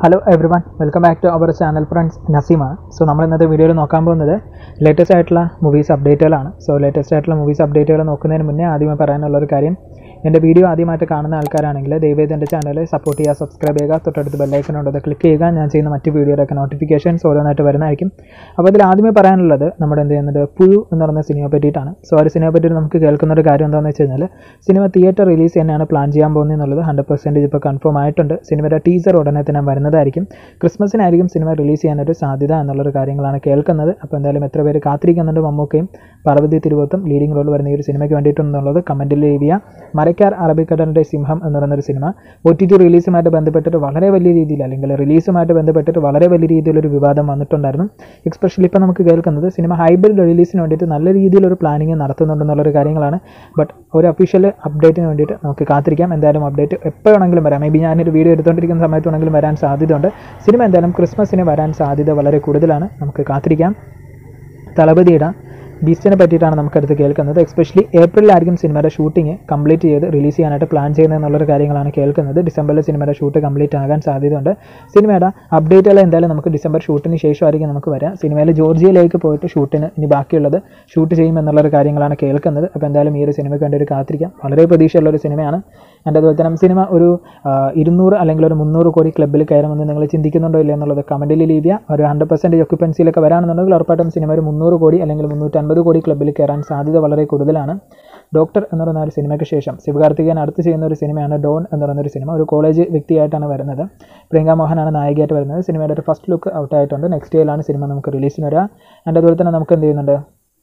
hello everyone welcome back to our channel friends നസീമാണ് so നമ്മൾ ഇന്നത്തെ വീഡിയോയിൽ നോക്കാൻ പോകുന്നത് ലേറ്റസ്റ്റ് ആയിട്ടുള്ള മൂവീസ് അപ്ഡേറ്റുകളാണ് സോ ലേറ്റസ്റ്റ് ആയിട്ടുള്ള മൂവീസ് അപ്ഡേറ്റുകൾ നോക്കുന്നതിന് മുന്നേ ആദ്യമേ പറയാനുള്ള ഒരു കാര്യം എൻ്റെ വീഡിയോ ആദ്യമായിട്ട് കാണുന്ന ആൾക്കാരാണെങ്കിൽ ദയവേത് എൻ്റെ ചാനൽ സപ്പോർട്ട് ചെയ്യുക സബ്സ്ക്രൈബ് ചെയ്യുക തൊട്ടടുത്ത് ബെല്ലൈക്കൺ ഉണ്ട് അത് ക്ലിക്ക് ചെയ്യുക ഞാൻ ചെയ്യുന്ന മറ്റ് വീഡിയോയിലൊക്കെ നോട്ടിഫിക്കേഷൻസ് ഓരോന്നായിട്ട് വരുന്നതായിരിക്കും അപ്പോൾ അതിൽ ആദ്യമേ പറയാനുള്ളത് നമ്മുടെ എന്ത് ചെയ്യുന്നത് പുഴു എന്ന് പറയുന്ന സിനിമയെ പറ്റിയിട്ടാണ് സോ ആ ഒരു സിനിമയെ പറ്റി നമുക്ക് കേൾക്കുന്ന ഒരു കാര്യം എന്താണെന്ന് വെച്ച് കഴിഞ്ഞാൽ സിനിമ തിയേറ്റർ റിലീസ് തന്നെയാണ് പ്ലാൻ ചെയ്യാൻ പോകുന്നത് എന്നുള്ളത് ഹൺഡ്രഡ് പെർസെൻറ്റേജ് ഇപ്പോൾ കൺഫേം ആയിട്ടുണ്ട് സിനിമയുടെ ടീസർ ഉടനെ തന്നെ വരുന്നതായിരിക്കും ക്രിസ്മസിനായിരിക്കും സിനിമ റിലീസ് ചെയ്യാനൊരു സാധ്യത എന്നുള്ളൊരു കാര്യങ്ങളാണ് കേൾക്കുന്നത് അപ്പോൾ എന്തായാലും എത്ര പേര് കാത്തിരിക്കുന്നുണ്ട് മമ്മൂക്കയും പാർവതി തിരുവോത്തും ലീഡിംഗ് റോൾ വരുന്ന ഈ ഒരു സിനിമയ്ക്ക് വേണ്ടിയിട്ടുണ്ടെന്നുള്ളത് കമൻറ്റിൽ എഴുതിയ മരക്കാർ അറബിക്കടലിൻ്റെ സിംഹം എന്ന് പറയുന്നൊരു സിനിമ ഒ ടി ടി റിലീസുമായിട്ട് ബന്ധപ്പെട്ടിട്ട് വളരെ വലിയ രീതിയിൽ അല്ലെങ്കിൽ റിലീസുമായിട്ട് ബന്ധപ്പെട്ടിട്ട് വളരെ വലിയ രീതിയിലൊരു വിവാദം വന്നിട്ടുണ്ടായിരുന്നു എക്സ്പെഷ്യലി ഇപ്പോൾ നമുക്ക് കേൾക്കുന്നത് സിനിമ ഹൈബ്രിഡ് റിലീസിന് വേണ്ടിയിട്ട് നല്ല രീതിയിലൊരു പ്ലാനിങ് നടത്തുന്നുണ്ടെന്നുള്ളൊരു കാര്യങ്ങളാണ് ബട്ട് ഒരു ഒഫീഷ്യൽ അപ്ഡേറ്റിന് വേണ്ടിയിട്ട് നമുക്ക് കാത്തിരിക്കാം എന്തായാലും അപ്ഡേറ്റ് എപ്പോൾ വേണമെങ്കിലും വരാം മേ ബി ഞാനൊരു വീഡിയോ എടുത്തുകൊണ്ടിരിക്കുന്ന സമയത്ത് വേണമെങ്കിലും വരാൻ സാധ്യതയുണ്ട് സിനിമ എന്തായാലും ക്രിസ്മസിന് വരാൻ സാധ്യത വളരെ കൂടുതലാണ് നമുക്ക് കാത്തിരിക്കാം തളപതിയുടെ ബീസ്റ്റിനെ പറ്റിയിട്ടാണ് നമുക്കടുത്ത് കേൾക്കുന്നത് എസ്പെഷ്യലി ഏപ്രിലായിരിക്കും സിനിമയുടെ ഷൂട്ടിംഗ് കംപ്ലീറ്റ് ചെയ്ത് റിലീസ് ചെയ്യാനായിട്ട് പ്ലാൻ ചെയ്യുന്നത് എന്നുള്ളൊരു കാര്യങ്ങളാണ് കേൾക്കുന്നത് ഡിസംബറിൽ സിനിമയുടെ ഷൂട്ട് കംപ്ലീറ്റ് ആകാൻ സാധ്യതയുണ്ട് സിനിമയുടെ അപ്ഡേറ്റുകൾ എന്തായാലും നമുക്ക് ഡിസംബർ ഷൂട്ടിന് ശേഷമായിരിക്കും നമുക്ക് വരാം സിനിമയിൽ ജോർജിയയിലേക്ക് പോയിട്ട് ഷൂട്ടിന് ഇനി ബാക്കിയുള്ളത് ഷൂട്ട് ചെയ്യും എന്നുള്ളൊരു കാര്യങ്ങളാണ് കേൾക്കുന്നത് അപ്പോൾ എന്തായാലും ഈ ഒരു സിനിമയ്ക്ക് വേണ്ടി ഒരു കാത്തിരിക്കാം വളരെ പ്രതീക്ഷയുള്ള ഒരു സിനിമയാണ് എൻ്റെ അതുപോലെ തന്നെ സിനിമ ഒരു ആ, ഇരുന്നൂറ് അല്ലെങ്കിൽ ഒരു മുന്നൂറ് കോടി ക്ലബ്ബിൽ കയറുമെന്ന് നിങ്ങൾ ചിന്തിക്കുന്നുണ്ടോ ഇല്ല എന്നുള്ളത് കമൻറ്റിൽ ലീവിയ ഒരു ഹൺഡ്രഡ് പെർസെൻറ്റേജ് ഒക്യുപ്പൻസിയിലൊക്കെ വരാണെന്നുണ്ടെങ്കിൽ ഉറപ്പായിട്ടും സിനിമ ഒരു മുന്നൂറ് കോടി അല്ലെങ്കിൽ മുന്നൂറ്റൻപത് കോടി ക്ലബ്ബിൽ കയറാൻ സാധ്യത വളരെ കൂടുതലാണ് ഡോക്ടർ എന്ന് പറയുന്ന ഒരു സിനിമയ്ക്ക് ശേഷം ശിവകാർത്തികേയൻ അടുത്ത് ചെയ്യുന്ന ഒരു സിനിമയാണ് ഡോൺ എന്ന് പറയുന്ന ഒരു സിനിമ ഒരു കോളേജ് വ്യക്തിയായിട്ടാണ് വരുന്നത് പ്രിയങ്ക മോഹനാണ് നായികയായിട്ട് വരുന്നത് സിനിമയുടെ ഒരു ഫസ്റ്റ് ലുക്ക് ഔട്ട് ആയിട്ടുണ്ട് നെക്സ്റ്റ് ഡേയിലാണ് സിനിമ നമുക്ക് റിലീസിന് വരിക അതിൻ്റെ അതുപോലെ തന്നെ നമുക്ക് എന്ത് ചെയ്യുന്നുണ്ട്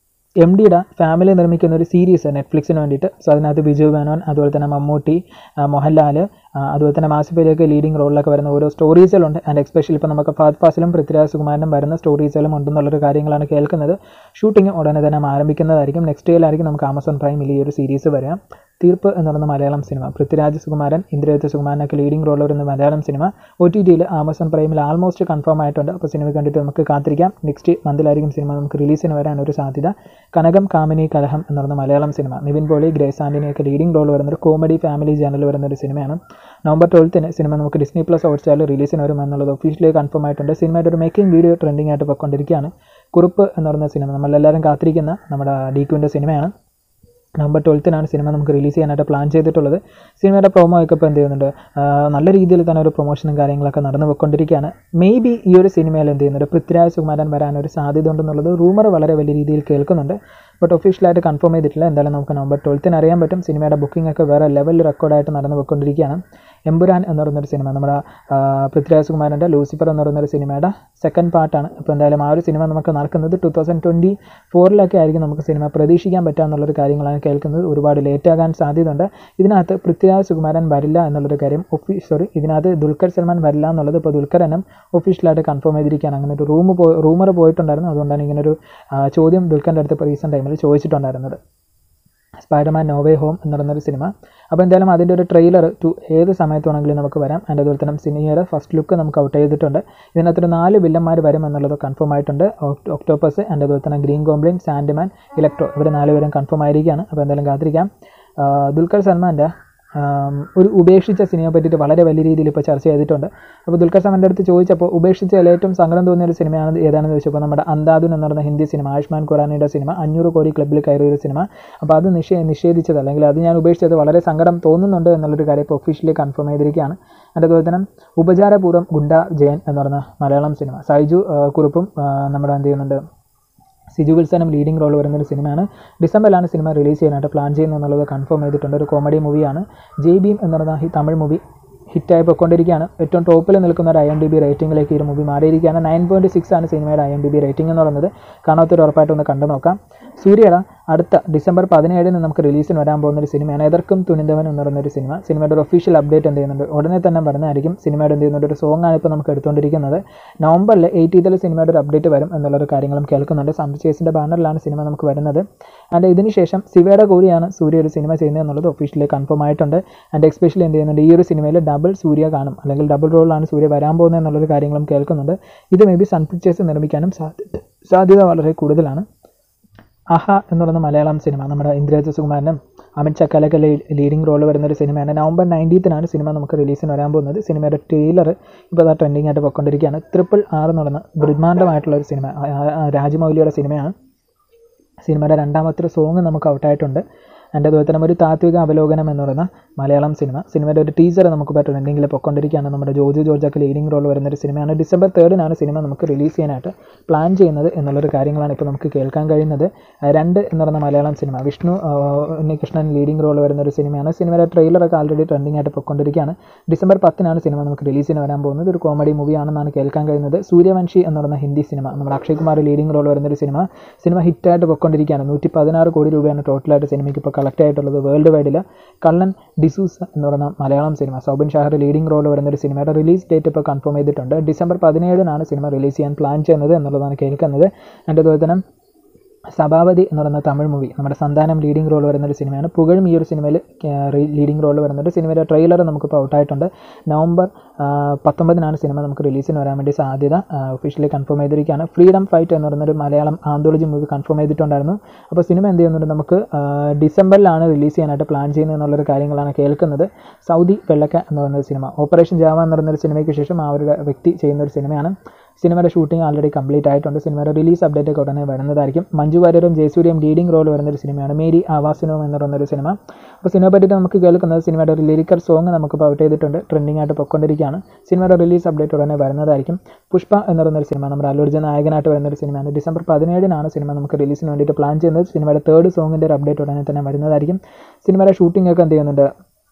എം ഡിയുടെ ഫാമിലി നിർമ്മിക്കുന്ന ഒരു സീരീസ് നെറ്റ്ഫ്ലിക്സിന് വേണ്ടിയിട്ട് സോ അതിനകത്ത് ബിജു മേനോൻ അതുപോലെ തന്നെ മമ്മൂട്ടി ആ, മോഹൻലാൽ ആ, അതുപോലെ തന്നെ മാസിഫയിലേക്ക് ലീഡിംഗ് റോളിലൊക്കെ വരുന്ന ഓരോ സ്റ്റോറീസുകളുണ്ട് ആൻഡ് എക്സ്പെഷ്യലി ഇപ്പോൾ നമുക്ക് ഫാദ് ഫാസിലും പൃഥ്വിരാജ് സുകുമാരനും വരുന്ന സ്റ്റോറീസുകളും ഉണ്ടെന്നുള്ളൊരു കാര്യങ്ങളാണ് കേൾക്കുന്നത് ഷൂട്ടിംഗ് ഉടനെ തന്നെ ആരംഭിക്കുന്നതായിരിക്കും നെക്സ്റ്റ് ഡേയിലായിരിക്കും നമുക്ക് ആമസോൺ പ്രൈമിൽ ഈ ഒരു സീരീസ് വരാം തീർപ്പ് എന്ന് പറയുന്ന മലയാളം സിനിമ പൃഥ്വിരാജ് സുകുമാരൻ ഇന്ദ്രജിത്ത് സുകുമാരനൊക്കെ ലീഡിംഗ് റോൾ വരുന്ന മലയാളം സിനിമ ഒ ടി ടിയിൽ ആമസോൺ പ്രൈമിൽ ആൾമോസ്റ്റ് കൺഫേം ആയിട്ടുണ്ട് അപ്പോൾ സിനിമ കണ്ടിട്ട് നമുക്ക് കാത്തിരിക്കാം നെക്സ്റ്റ് മന്തിലായിരിക്കും സിനിമ നമുക്ക് റിലീസിന് വരാൻ ഒരു സാധ്യത കനകം കാമിനി കലഹം എന്ന് പറയുന്ന മലയാളം സിനിമ നിവിൻ പോളി ഗ്രേസ് ആൻറ്റിനെയൊക്കെ ലീഡിംഗ് റോൾ വരുന്ന ഒരു കോമഡി ഫാമിലി ചാനൽ വരുന്ന ഒരു സിനിമയാണ് നവംബർ ട്വൽത്തിന് സിനിമ നമുക്ക് ഡിസ്നി പ്ലസ് ഹോട്ട്സ്റ്റാറിൽ റിലീസിന് വരും എന്നുള്ളത് ഒഫീഷ്യലി കൺഫേം ആയിട്ടുണ്ട് സിനിമയുടെ ഒരു മേക്കിംഗ് വീഡിയോ ട്രെൻഡിങ് ആയിട്ട് പോയിക്കൊണ്ടിരിക്കുകയാണ് കുറുപ്പ് എന്ന് പറയുന്ന സിനിമ നമ്മളെല്ലാവരും കാത്തിരിക്കുന്ന നമ്മുടെ ഡീക്കുവിൻ്റെ സിനിമയാണ് നവംബർ ട്വൽത്തിനാണ് സിനിമ നമുക്ക് റിലീസ് ചെയ്യാനായിട്ട് പ്ലാൻ ചെയ്തിട്ടുള്ളത് സിനിമയുടെ പ്രൊമോ ഒക്കെ ഇപ്പോൾ എന്ത് ചെയ്യുന്നുണ്ട് ആ, നല്ല രീതിയിൽ തന്നെ ഒരു പ്രൊമോഷനും കാര്യങ്ങളൊക്കെ നടന്നു പോയിക്കൊണ്ടിരിക്കുകയാണ് മേ ബി ഈ ഒരു സിനിമയിൽ എന്ത് ചെയ്യുന്നുണ്ട് പൃഥ്വിരാജ് സുകുമാരൻ വരാൻ ഒരു സാധ്യത ഉണ്ടെന്നുള്ളത് റൂമർ വളരെ വലിയ രീതിയിൽ കേൾക്കുന്നുണ്ട് ബട്ട് ഒഫീഷ്യലായിട്ട് കൺഫേം ചെയ്തിട്ടില്ല എന്തായാലും നമുക്ക് നവംബർ ട്വൽത്തിന് അറിയാൻ പറ്റും സിനിമയുടെ ബുക്കിംഗ് ഒക്കെ വേറെ ലെവൽ റെക്കോർഡായിട്ട് നടന്നു പോയിക്കൊണ്ടിരിക്കുകയാണ് എമ്പുരാൻ എന്ന് പറയുന്നൊരു സിനിമ നമ്മുടെ ആ, പൃഥ്വിരാജ് സുകുമാരൻ്റെ ലൂസിഫർ എന്ന് പറയുന്നൊരു സിനിമയുടെ സെക്കൻഡ് പാർട്ടാണ് അപ്പോൾ എന്തായാലും ആ ഒരു സിനിമ നമുക്ക് നടക്കുന്നത് ടു തൗസൻഡ് ട്വൻറ്റി ഫോറിലൊക്കെ ആയിരിക്കും നമുക്ക് സിനിമ പ്രതീക്ഷിക്കാൻ പറ്റുക എന്നുള്ളൊരു കാര്യങ്ങളാണ് കേൾക്കുന്നത് ഒരുപാട് ലേറ്റ് ആകാൻ സാധ്യതയുണ്ട് ഇതിനകത്ത് പൃഥ്വിരാജ് സുകുമാരൻ വരില്ല എന്നുള്ളൊരു കാര്യം ഒഫീ സോറി ഇതിനകത്ത് ദുൽഖർ സൽമാൻ വരില്ല എന്നുള്ളത് ഇപ്പോൾ ദുൽഖർ എന്നും ഒഫീഷ്യലായിട്ട് കൺഫേം ചെയ്തിരിക്കുകയാണ് അങ്ങനെ ഒരു റൂം പോയി റൂമർ പോയിട്ടുണ്ടായിരുന്നു അതുകൊണ്ടാണ് ഇങ്ങനൊരു ആ, ചോദ്യം ദുൽഖറിൻ്റെ അടുത്ത് ഇപ്പോൾ റീസെൻറ്റ് ടൈമിൽ ചോദിച്ചിട്ടുണ്ടായിരുന്നത് സ്പൈഡർമാൻ നോവേ ഹോം എന്ന് പറയുന്നൊരു സിനിമ അപ്പോൾ എന്തായാലും അതിൻ്റെ ഒരു ട്രെയിലർ ടു ഏത് സമയത്ത് വേണമെങ്കിലും നമുക്ക് വരാം അതിൻ്റെ അതുപോലെ തന്നെ സിനിമയുടെ ഫസ്റ്റ് ലുക്ക് നമുക്ക് ഔട്ട് ചെയ്തിട്ടുണ്ട് ഇതിനകത്തൊരു നാല് വില്ലന്മാർ വരും എന്നുള്ളത് കൺഫേം ആയിട്ടുണ്ട് ഒക്ടോ- ഒക്ടോപ്പസ് അതിൻ്റെ അതുപോലെ തന്നെ ഗ്രീൻ ഗോംബ്ലിൻ സാൻഡ്മാൻ ഇലക്ട്രോ ഇവർ നാലുപേരും കൺഫേം ആയിരിക്കുകയാണ് അപ്പോൾ എന്തായാലും കാത്തിരിക്കാം ആ, ദുൽഖർ സൽമാൻ്റെ ആം, ഒരു ഉപേക്ഷിച്ച സിനിമയെ പറ്റിയിട്ട് വളരെ വലിയ രീതിയിൽ ഇപ്പോൾ ചർച്ച ചെയ്തിട്ടുണ്ട് അപ്പോൾ ദുൽഖർ സൽമാൻ്റെ അടുത്ത് ചോദിച്ചപ്പോൾ ഉപേക്ഷിച്ചതിൽ ഏറ്റവും സങ്കടം തോന്നിയ ഒരു സിനിമയാണ് ഏതാണെന്ന് ചോദിച്ചപ്പോൾ നമ്മുടെ അന്താദുൻ എന്ന് പറയുന്ന ഹിന്ദി സിനിമ ആയുഷ്മാൻ ഖുറാനയുടെ സിനിമ അഞ്ഞൂറ് കോടി ക്ലബ്ബിൽ കയറിയ ഒരു സിനിമ അപ്പോൾ അത് നിഷേ നിഷേധിച്ചത് അല്ലെങ്കിൽ അത് ഞാൻ ഉപേക്ഷിച്ചത് വളരെ സങ്കടം തോന്നുന്നുണ്ട് എന്നുള്ളൊരു കാര്യം ഇപ്പോൾ ഒഫീഷ്യലി കൺഫേം ചെയ്തിരിക്കുകയാണ് അതിൻ്റെ അതുപോലെ തന്നെ ഉപചാരപൂർവ്വം ഗുണ്ട ജയൻ എന്ന് പറയുന്ന മലയാളം സിനിമ സൈജു ആ, കുറുപ്പും ആ, നമ്മുടെ എന്ത് ചെയ്യുന്നുണ്ട് സിജു വിൽസനും ലീഡിംഗ് റോൾ വരുന്ന ഒരു സിനിമയാണ് ഡിസംബറിലാണ് സിനിമ റിലീസ് ചെയ്യാനായിട്ട് പ്ലാൻ ചെയ്യുന്നത് എന്നുള്ളത് കൺഫേം ചെയ്തിട്ടുണ്ട് ഒരു കോമഡി മൂവിയാണ് ജയ് ഭീം എന്ന് പറയുന്ന ഈ തമിഴ് മൂവി ഹിറ്റായി പോയിക്കൊണ്ടിരിക്കുകയാണ് ഏറ്റവും ടോപ്പിൽ നിൽക്കുന്ന ഒരു ഐ എം ഡി ബി റേറ്റിംഗിലേക്ക് ഈ ഒരു മൂവി മാറിയിരിക്കുകയാണ് നയൻ പോയിൻറ്റ് സിക്സ് ആണ് സിനിമയുടെ I M D B rating എന്ന് പറയുന്നത് കാണാത്തൊരു ഉറപ്പായിട്ടൊന്ന് കണ്ടു നോക്കാം സൂര്യയുടെ അടുത്ത ഡിസംബർ പതിനേഴിന് നമുക്ക് റിലീസിന് വരാൻ പോകുന്ന ഒരു സിനിമയാണ് എതർക്കും തുനിന്തവൻ എന്ന് പറയുന്ന ഒരു സിനിമ സിനിമയുടെ ഒരു ഒഫീഷ്യൽ അപ്ഡേറ്റ് എന്ത് ചെയ്യുന്നുണ്ട് ഉടനെ തന്നെ വരുന്നതായിരിക്കും സിനിമയുടെ എന്ത് ചെയ്യുന്നുണ്ട് ഒരു സോങ് ആണ് ഇപ്പോൾ നമുക്ക് എടുത്തുകൊണ്ടിരിക്കുന്നത് നവംബറിൽ എയ്റ്റീതിൽ സിനിമയുടെ ഒരു അപ്ഡേറ്റ് വരും എന്നുള്ളൊരു കാര്യങ്ങളും കേൾക്കുന്നുണ്ട് സംശേഷിൻ്റെ ബാനറിലാണ് സിനിമ നമുക്ക് വരുന്നത് ആൻഡ് ഇതിന് ശേഷം ശിവയുടെ കൂടിയാണ് സൂര്യ ഒരു സിനിമ ചെയ്യുന്നത് എന്നുള്ളത് ഒഫീഷ്യലി കൺഫേം ആയിട്ടുണ്ട് ആൻഡ് എക്സ്പെഷ്യലി എന്ത് ചെയ്യുന്നുണ്ട് ഈ ഒരു സിനിമയിൽ ഡബിൾ സൂര്യ കാണും അല്ലെങ്കിൽ ഡബിൾ റോളാണ് സൂര്യ വരാൻ പോകുന്നത് എന്നുള്ളൊരു കാര്യങ്ങളും കേൾക്കുന്നുണ്ട് ഇത് മേ ബി സൺ പിക്ചേഴ്സ് നിർമ്മിക്കാനും സാധ്യത സാധ്യത വളരെ കൂടുതലാണ് അഹ എന്ന് പറയുന്ന മലയാളം സിനിമ നമ്മുടെ ഇന്ദ്രജിത്ത് സുകുമാരനും അമിത് ചക്കാലൊക്കെ ലീഡിംഗ് റോൾ വരുന്ന ഒരു സിനിമയാണ് നവംബർ നയൻറ്റീത്തിനാണ് സിനിമ നമുക്ക് റിലീസിന് വരാൻ പോകുന്നത് സിനിമയുടെ ട്രെയിലർ ഇപ്പോൾ അതാ ട്രെൻഡിങ് ആയിട്ട് പോയിക്കൊണ്ടിരിക്കുകയാണ് ട്രിപ്പിൾ ആർ എന്ന് പറയുന്ന ബ്രഹ്മാണ്ഡമായിട്ടുള്ള ഒരു സിനിമ ആ, ആ, രാജമൗലിയുടെ സിനിമയാണ് സിനിമയുടെ രണ്ടാമത്തെ ഒരു സോങ് നമുക്ക് ഔട്ടായിട്ടുണ്ട് എൻ്റെ അതുപോലെ തന്നെ ഒരു താത്വിക അവലോകനം എന്ന് പറയുന്ന മലയാളം സിനിമ സിനിമയുടെ ഒരു ടീച്ചർ നമുക്ക് ഇപ്പോൾ ട്രെൻഡിങ്ങിൽ പൊയ്ക്കൊണ്ടിരിക്കുകയാണ് നമ്മുടെ ജോജു ജോർജൊക്കെ ലീഡിംഗ് റോൾ വരുന്ന ഒരു സിനിമയാണ് ഡിസംബർ തേർഡിനാണ് സിനിമ നമുക്ക് റിലീസ് ചെയ്യാനായിട്ട് പ്ലാൻ ചെയ്യുന്നത് എന്നുള്ളൊരു കാര്യങ്ങളാണ് ഇപ്പോൾ നമുക്ക് കേൾക്കാൻ കഴിയുന്നത് ആ, രണ്ട് എന്ന് പറയുന്ന മലയാളം സിനിമ വിഷ്ണു ആ, ഉണ്ണികൃഷ്ണൻ ലീഡിംഗ് റോൾ വരുന്ന ഒരു സിനിമയാണ് സിനിമയുടെ ട്രെയിലറൊക്കെ ആൾറെഡി ട്രെൻഡിങ് ആയിട്ട് പൊയ്ക്കൊണ്ടിരിക്കുകയാണ് ഡിസംബർ പത്തിനാണ് സിനിമ നമുക്ക് റിലീസിന് വരാൻ പോകുന്നത് ഒരു കോമഡി മൂവിയാണെന്നാണ് കേൾക്കാൻ കഴിയുന്നത് സൂര്യവംശി എന്ന് പറയുന്ന ഹിന്ദി സിനിമ നമ്മുടെ അക്ഷയ് കുമാർ ലീഡിംഗ് റോൾ വരുന്ന ഒരു സിനിമ സിനിമ ഹിറ്റായിട്ട് പൊയ്ക്കൊണ്ടിരിക്കുകയാണ് നൂറ്റി പതിനാറ് കോടി രൂപയാണ് ടോട്ടലായിട്ട് സിനിമയ്ക്ക് ഇപ്പോൾ കളക്ട് ആയിട്ടുള്ളത് വേൾഡ് വൈഡിൽ കള്ളൻ ഡിസൂസ് എന്ന് പറയുന്ന Malayalam cinema Soubin Shahir leading role വരുന്ന ഒരു സിനിമയുടെ റിലീസ് ഡേറ്റ് ഇപ്പോൾ കൺഫേം ചെയ്തിട്ടുണ്ട് ഡിസംബർ പതിനേഴിനാണ് സിനിമ റിലീസ് ചെയ്യാൻ പ്ലാൻ ചെയ്യുന്നത് എന്നുള്ളതാണ് കേൾക്കുന്നത് എൻ്റെ അതുപോലെ തന്നെ സഭാപതി എന്ന് പറയുന്ന തമിഴ് മൂവി നമ്മുടെ സന്താനം ലീഡിംഗ് റോൾ വരുന്ന ഒരു സിനിമയാണ് പുകഴും ഈ ഒരു സിനിമയിൽ ലീഡിംഗ് റോൾ വരുന്നുണ്ട് സിനിമയുടെ ട്രെയിലർ നമുക്കിപ്പോൾ ഔട്ടായിട്ടുണ്ട് നവംബർ ആ, പത്തൊമ്പതിനാണ് സിനിമ നമുക്ക് റിലീസിന് വരാൻ വേണ്ടി സാധ്യത ഒഫീഷ്യലി കൺഫേം ചെയ്തിരിക്കുകയാണ് ഫ്രീഡം ഫൈറ്റ് എന്ന് പറയുന്ന ഒരു മലയാളം ആന്തോളജി മൂവി കൺഫേം ചെയ്തിട്ടുണ്ടായിരുന്നു അപ്പോൾ സിനിമ എന്ത് ചെയ്യുന്നുണ്ട് നമുക്ക് ആ, ഡിസംബറിലാണ് റിലീസ് ചെയ്യാനായിട്ട് പ്ലാൻ ചെയ്യുന്നത് എന്നുള്ളൊരു കാര്യങ്ങളാണ് കേൾക്കുന്നത് സൗദി വെള്ളക്ക എന്ന് പറയുന്ന ഒരു സിനിമ ഓപ്പറേഷൻ ജാവ എന്ന് പറയുന്ന ഒരു സിനിമയ്ക്ക് ശേഷം ആ ഒരു വ്യക്തി ചെയ്യുന്ന ഒരു സിനിമയാണ് സിനിമയുടെ ഷൂട്ടിംഗ് ആൾറെഡി കംപ്ലീറ്റ് ആയിട്ടുണ്ട് സിനിമയുടെ റിലീസ് അപ്ഡേറ്റ് ഒക്കെ ഉടനെ വരുന്നതായിരിക്കും മഞ്ജു വാര്യരും ജയസൂര്യയും ലീഡിംഗ് റോൾ വരുന്ന ഒരു സിനിമയാണ് മേരി ആവാസിനവും എന്ന് പറയുന്ന ഒരു സിനിമ അപ്പോൾ സിനിമയെ പറ്റിയിട്ട് നമുക്ക് കേൾക്കുന്നത് സിനിമയുടെ ഒരു ലിറിക്കൽ സോങ് നമുക്ക് ഔട്ട് ചെയ്തിട്ടുണ്ട് ട്രെൻഡിങ് ആയിട്ട് പൊയ്ക്കൊണ്ടിരിക്കുകയാണ് സിനിമയുടെ റിലീസ് അപ്ഡേറ്റ് ഉടനെ വരുന്നതായിരിക്കും പുഷ്പ എന്ന് പറയുന്ന ഒരു സിനിമ നമ്മുടെ അല്ലൂർജൻ നായകനായിട്ട് വരുന്ന ഒരു സിനിമയാണ് ഡിസംബർ പതിനേഴിനാണ് സിനിമ നമുക്ക് റിലീസിന് വേണ്ടിയിട്ട് പ്ലാൻ ചെയ്യുന്നത് സിനിമയുടെ തേർഡ് സോങ്ങിൻ്റെ ഒരു അപ്ഡേറ്റ് ഉടനെ തന്നെ വരുന്നതായിരിക്കും സിനിമയുടെ ഷൂട്ടിംഗ് ഒക്കെ എന്ത് ചെയ്യുന്നുണ്ട്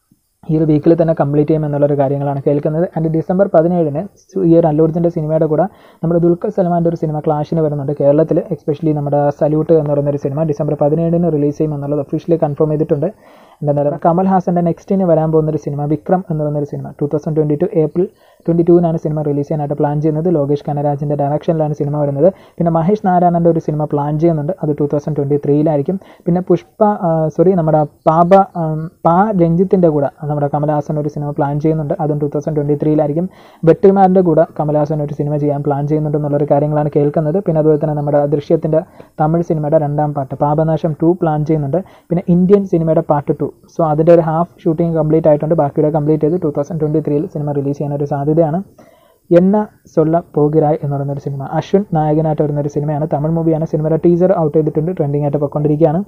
ഈ ഒരു വീക്കിൽ തന്നെ കംപ്ലീറ്റ് ചെയ്യും എന്നുള്ളൊരു കാര്യങ്ങളാണ് കേൾക്കുന്നത് ആൻഡ് ഡിസംബർ പതിനേഴിന് സു- ഈ ഒരു അല്ലൂർജിൻ്റെ സിനിമയുടെ കൂടെ നമ്മുടെ ദുൽഖർ സൽമാൻ്റെ ഒരു സിനിമ ക്ലാഷിന് വരുന്നുണ്ട് കേരളത്തിൽ എസ്പെഷ്യലി നമ്മുടെ സല്യൂട്ട് എന്ന് പറയുന്ന ഒരു സിനിമ ഡിസംബർ പതിനേഴിന് റിലീസ് ചെയ്യും എന്നുള്ളത് ഒഫീഷ്യലി കൺഫേം ചെയ്തിട്ടുണ്ട് എന്തായാലും കമൽ ഹാസൻ്റെ നെക്സ്റ്റിന് വരാൻ പോകുന്ന ഒരു സിനിമ വിക്രം എന്ന് പറയുന്ന ഒരു cinema two thousand twenty two April twenty ടൂവിനാണ് സിനിമ റിലീസ് ചെയ്യാനായിട്ട് പ്ലാൻ ചെയ്യുന്നത് ലോകേഷ് കനരാജിൻ്റെ ഡയറക്ഷനിലാണ് സിനിമ വരുന്നത് പിന്നെ മഹേഷ് നാരായണൻ്റെ ഒരു സിനിമ പ്ലാൻ ചെയ്യുന്നുണ്ട് അത് ടൂ തൗസൻഡ് ട്വൻറ്റി ത്രീയിലായിരിക്കും പിന്നെ പുഷ്പ സോറി നമ്മുടെ പാപ ആം, പാ രഞ്ജിത്തിൻ്റെ കൂടെ നമ്മുടെ കമലഹാസൻ ഒരു സിനിമ പ്ലാൻ ചെയ്യുന്നുണ്ട് അതും ടൂ തൗസൻഡ് ട്വൻറ്റി ത്രീയിലായിരിക്കും വെട്ടിമാറിൻ്റെ കൂടെ കമലഹാസൻ ഒരു സിനിമ ചെയ്യാൻ പ്ലാൻ ചെയ്യുന്നുണ്ട് എന്നുള്ളൊരു കാര്യങ്ങളാണ് കേൾക്കുന്നത് പിന്നെ അതുപോലെ തന്നെ നമ്മുടെ ദൃശ്യത്തിൻ്റെ തമിഴ് സിനിമയുടെ രണ്ടാം പാർട്ട് പാപനാശം ടു പ്ലാൻ ചെയ്യുന്നുണ്ട് പിന്നെ ഇന്ത്യൻ സിനിമയുടെ പാർട്ട് ടു സോ അതിൻ്റെ ഒരു ഹാഫ് ഷൂട്ടിംഗ് കംപ്ലീറ്റ് ആയിട്ടുണ്ട് ബാക്കിയുടെ കംപ്ലീറ്റ് ചെയ്ത് ടൂ തൗസൻഡ് ട്വൻറ്റി ത്രീയിൽ സിനിമ റിലീസ് ചെയ്യാനൊരു സാധ്യതയാണ് എന്ന സൊല്ല പോകിരായ് എന്ന് പറയുന്ന ഒരു സിനിമ അശ്വിൻ നായകനായിട്ട് വരുന്ന ഒരു സിനിമയാണ് തമിഴ് മൂവിയാണ് സിനിമയുടെ ടീസർ ഔട്ട് ചെയ്തിട്ടുണ്ട് ട്രെൻഡിങ് ആയിട്ട് പോയിക്കൊണ്ടിരിക്കുകയാണ്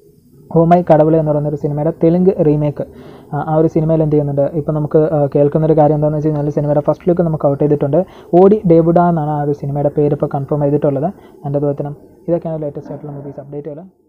ഓമൈ കടവുള എന്ന് പറയുന്ന ഒരു സിനിമയുടെ തെലുങ്ക് റീമേക്ക് ആ ഒരു സിനിമയിൽ എന്ത് ചെയ്യുന്നുണ്ട് ഇപ്പോൾ നമുക്ക് ആ, കേൾക്കുന്ന ഒരു കാര്യം എന്താണെന്ന് വെച്ച് കഴിഞ്ഞാൽ സിനിമയുടെ ഫസ്റ്റ് ലുക്ക് നമുക്ക് ഔട്ട് ചെയ്തിട്ടുണ്ട് ഓടി ഡേബുഡ എന്നാണ് ആ ഒരു സിനിമയുടെ പേര് ഇപ്പോൾ കൺഫേം ചെയ്തിട്ടുള്ളത് എൻ്റെ അതുപോലെ തന്നെ ഇതൊക്കെയാണ് ലേറ്റസ്റ്റ് ആയിട്ടുള്ള മൂവീസ് അപ്ഡേറ്റുകൾ